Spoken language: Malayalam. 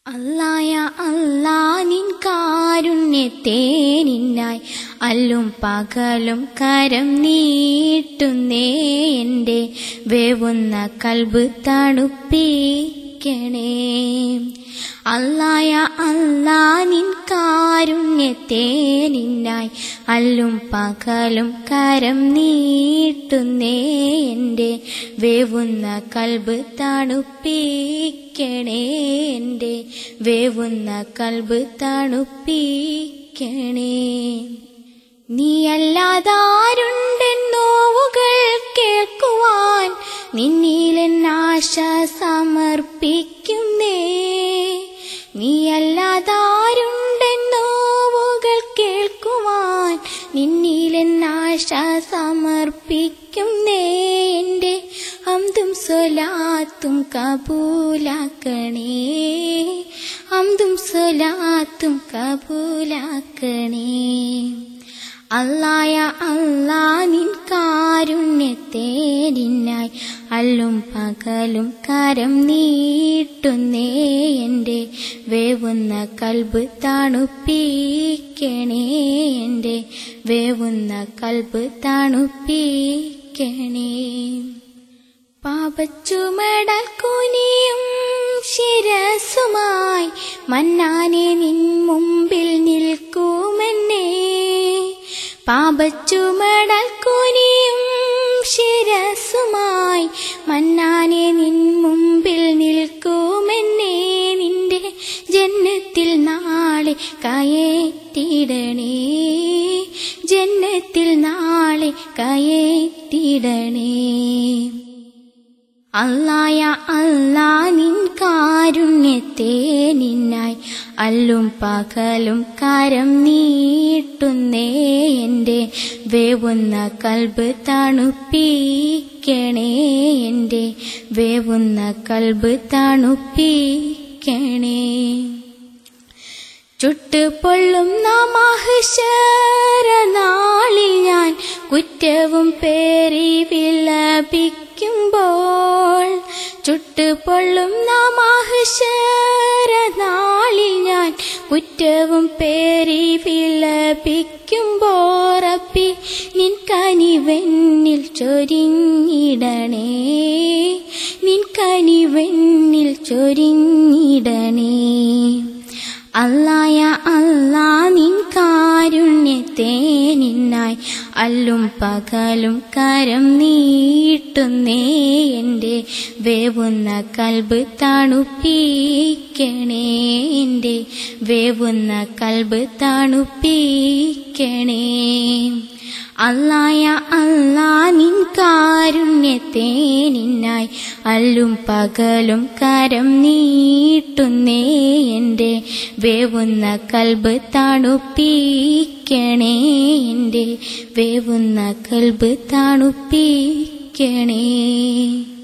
അല്ലായ അല്ലാ നിൻ കാരുണ്യത്തെ നിന്നായി അല്ലും പകലും കരം നീട്ടുന്നേ എൻ്റെ വേവുന്ന കൽബ് തണുപ്പിക്കണേ അല്ലായ അല്ലാ നിൻ കാരുണ്യത്തെ നിന്നായി അല്ലും പകലും കരം നീട്ടുന്നേ എൻ്റെ വേവുന്ന കൽബ് തണുപ്പിക്കണേ എൻ്റെ വേവുന്ന കൽബ് തണുപ്പിക്കണേ നീയല്ലാതാരുണ്ടൻ നോവുകൾ കേൾക്കുവാൻ നിന്നിലെൻ ആശ സമർപ്പിക്കുന്നേ നീയല്ലാതാരുണ്ടൻ നോവുകൾ കേൾക്കുവാൻ നിന്നിലെൻ ആശ സമർപ്പിക്കുന്നേ എൻ്റെ അന്തും സ്വലാത്തും കബൂലാക്കണേ അന്തും സ്വലാത്തും കബൂലാക്കണേ അല്ലായ അല്ലാ നിൻ കാരുണ്യത്തെ നിന്നായി അല്ലും പകലും കരം നീട്ടുന്നേ എൻ്റെ വേവുന്ന കൽബ് തണുപ്പിക്കണേ എൻ്റെ വേവുന്ന കൽബ് തണുപ്പിക്കണേ പാപച്ചുമടൽ കുനിയും ശിരസുമായി മന്നാനെ നിൻ മുമ്പിൽ നിൽക്കുമെന്നേ പാപച്ചുമടൽ കുനിയും ശിരസുമായി മന്നാനെ നിൻ മുമ്പിൽ നിൽക്കുമെന്നേ നിന്റെ ജന്നത്തിൽ നാളെ കയറ്റിടണേ ജന്നത്തിൽ നാളെ കയറ്റിടണേ അല്ലായ അല്ലാ നിൻ കാരുണ്യത്തെ നിന്നായി അല്ലും പകലും കരം നീട്ടുന്നേ എൻ്റെ വേവുന്ന കൽബ് തണുപ്പിക്കണേ എൻ്റെ വേവുന്ന കൽബ് തണുപ്പിക്കണേ ചുട്ടുപൊള്ളുന്ന മഹിഷരനാളിൽ ഞാൻ കുറ്റവും പേറി വിലപിക്കുമ്പോൾ ചുട്ടുപൊള്ളുന്ന മഹിഷരനാളിൽ ഞാൻ കുറ്റവും പേറി വിലപിക്കുമ്പോൾ അപ്പി നിൻ കനിവെന്നിൽ ചൊരിഞ്ഞിടണേ നിൻ കനിവെന്നിൽ ചൊരിഞ്ഞിടണേ അല്ലായ അല്ലാ നിൻ കാരുണ്യത്തെ നിന്നായി അല്ലും പകലും കരം നീട്ടുന്നേ എൻ്റെ വേവുന്ന കൽബ് തണുപ്പിക്കണേ എൻ്റെ വേവുന്ന കൽബ് തണുപ്പിക്കണേ അല്ലായ അല്ലാ നിൻ കാരുണ്യത്തെ നിന്നായി അല്ലും പകലും കരം നീട്ടുന്നേ എൻ്റെ വേവുന്ന കൽബ് തണുപ്പിക്കണേ എൻ്റെ വേവുന്ന കൽബ് തണുപ്പിക്കണേ